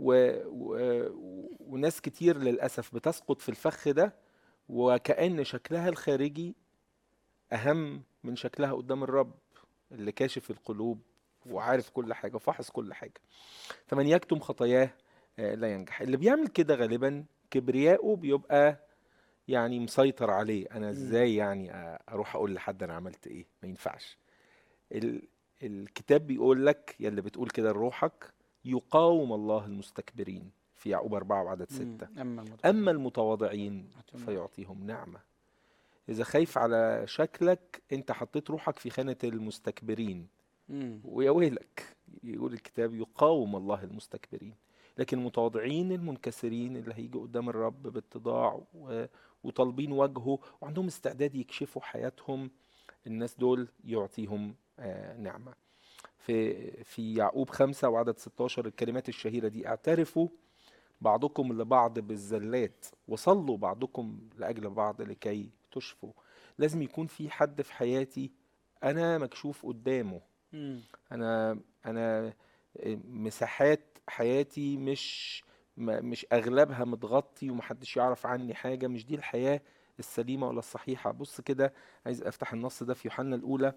و... و... وناس كتير للأسف بتسقط في الفخ ده وكأن شكلها الخارجي أهم من شكلها قدام الرب اللي كاشف القلوب وعارف كل حاجة وفاحص كل حاجة فمن يكتم خطاياه آه، لا ينجح اللي بيعمل كده غالبا كبرياءه بيبقى يعني مسيطر عليه انا ازاي يعني أ- اروح اقول لحد انا عملت ايه ما ينفعش ال... الكتاب بيقول لك يا اللي بتقول كده لروحك يقاوم الله المستكبرين في يعقوب أربعة وعدد ستة مم. اما المتواضع أما المتواضعين يعطيهم فيعطيهم نعمة إذا خايف على شكلك أنت حطيت روحك في خانة المستكبرين مم. ويا ويلك يقول الكتاب يقاوم الله المستكبرين لكن المتواضعين المنكسرين اللي هيجوا قدام الرب باتضاع و- وطالبين وجهه وعندهم استعداد يكشفوا حياتهم الناس دول يعطيهم آه، نعمة في في يعقوب خمسة وعدد 16 الكلمات الشهيرة دي اعترفوا بعضكم لبعض بالزلات وصلوا بعضكم لأجل بعض لكي تشفوا لازم يكون في حد في حياتي أنا مكشوف قدامه مم. انا انا مساحات حياتي مش ما- مش اغلبها متغطي ومحدش يعرف عني حاجه مش دي الحياه السليمه ولا الصحيحه بص كده عايز افتح النص ده في يوحنا الاولى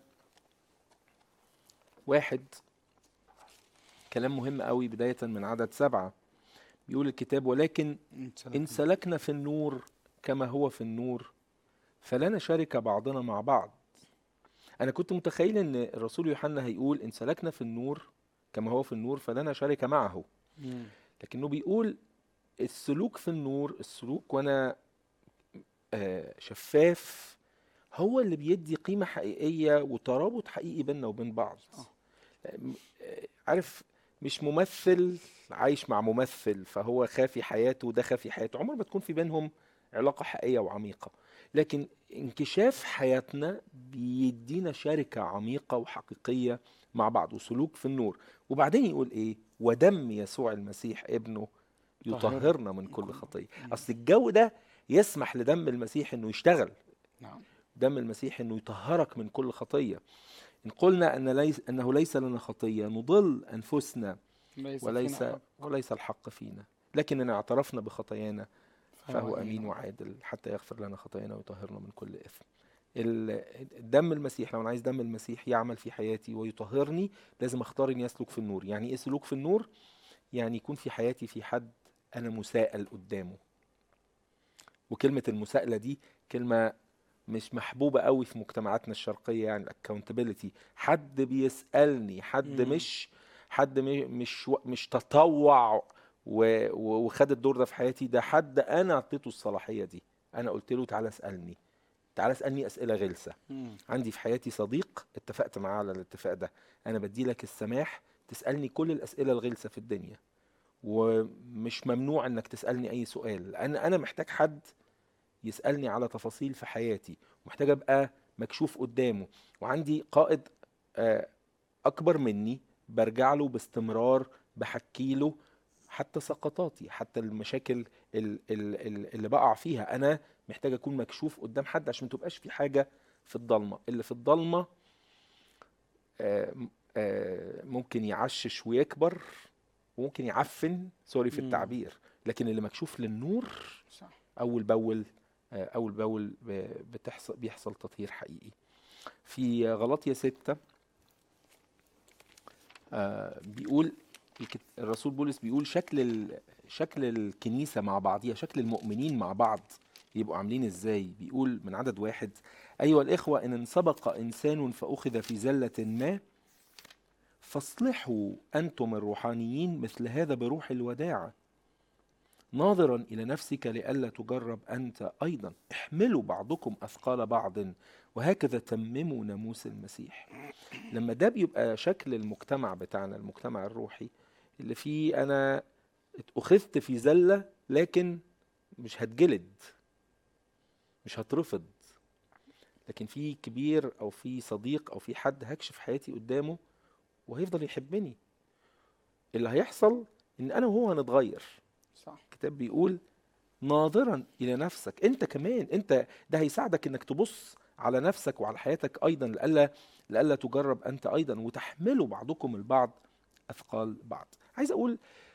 واحد كلام مهم قوي بدايه من عدد سبعة بيقول الكتاب ولكن انسلخنا. إن سلكنا في النور كما هو في النور فلا نشارك بعضنا مع بعض أنا كنت متخيل إن الرسول يوحنا هيقول إن سلكنا في النور كما هو في النور فلا نشارك معه مم. لكنه بيقول السلوك في النور السلوك وأنا آه، شفاف هو اللي بيدي قيمة حقيقية وترابط حقيقي بيننا وبين بعض صح. آه، عارف مش ممثل عايش مع ممثل فهو خافي حياته وده خافي حياته عمر ما تكون في بينهم علاقة حقيقية وعميقة لكن انكشاف حياتنا بيدينا شركة عميقة وحقيقية مع بعض وسلوك في النور وبعدين يقول ايه ودم يسوع المسيح ابنه يطهرنا يطهرنا من من كل كل- خطية مم. اصل الجو ده يسمح لدم المسيح انه يشتغل نعم دم المسيح انه يطهرك من كل خطية ان قلنا ان ليس انه ليس لنا خطية نضل انفسنا ليس وليس فينا حق. وليس الحق فينا لكن ان اعترفنا بخطايانا فهو امين وعادل حتى يغفر لنا خطايانا ويطهرنا من كل اثم ال- دم المسيح لو انا عايز دم المسيح يعمل في حياتي ويطهرني لازم اختار اني اسلك في النور يعني ايه سلوك في النور يعني يكون في حياتي في حد انا مساءل قدامه وكلمه المساءله دي كلمه مش محبوبه قوي في مجتمعاتنا الشرقيه يعني الاكونتابيلتي حد بيسالني حد مم. مش حد م- مش و- مش تطوع و- و- وخد الدور ده في حياتي ده حد انا اعطيته الصلاحيه دي انا قلت له تعالى اسالني تعالى اسالني اسئله غلسه مم. عندي في حياتي صديق اتفقت معاه على الاتفاق ده انا بدي لك السماح تسالني كل الاسئله الغلسه في الدنيا ومش ممنوع انك تسالني اي سؤال لان انا محتاج حد يسالني على تفاصيل في حياتي ومحتاج ابقى مكشوف قدامه وعندي قائد آه، اكبر مني برجع له باستمرار بحكي له حتى سقطاتي حتى المشاكل ال- ال- ال- اللي بقع فيها انا محتاج اكون مكشوف قدام حد عشان ما تبقاش في حاجه في الضلمه اللي في الضلمه آه، م- آه، ممكن يعشش ويكبر وممكن يعفن سوري في مم. التعبير لكن اللي مكشوف للنور صح اول باول آه، اول باول ب- بتحصل بيحصل تطهير حقيقي في غلطية ستة آه، بيقول الكت- الرسول بولس بيقول شكل ال- شكل الكنيسة مع بعضيها شكل المؤمنين مع بعض يبقوا عاملين ازاي بيقول من عدد واحد أيها الإخوة إن سبق إنسان فأخذ في زلة ما فاصلحوا أنتم الروحانيين مثل هذا بروح الوداعة ناظرا إلى نفسك لئلا تجرب أنت أيضا احملوا بعضكم أثقال بعض وهكذا تمموا ناموس المسيح لما ده بيبقى شكل المجتمع بتاعنا المجتمع الروحي اللي فيه أنا أخذت في زلة لكن مش هتجلد مش هترفض لكن في كبير أو في صديق أو في حد هكشف حياتي قدامه وهيفضل يحبني اللي هيحصل إن أنا وهو هنتغير صح الكتاب بيقول ناظرا الى نفسك انت كمان انت ده هيساعدك انك تبص على نفسك وعلى حياتك ايضا لئلا لئلا تجرب انت ايضا وتحملوا بعضكم البعض اثقال بعض عايز اقول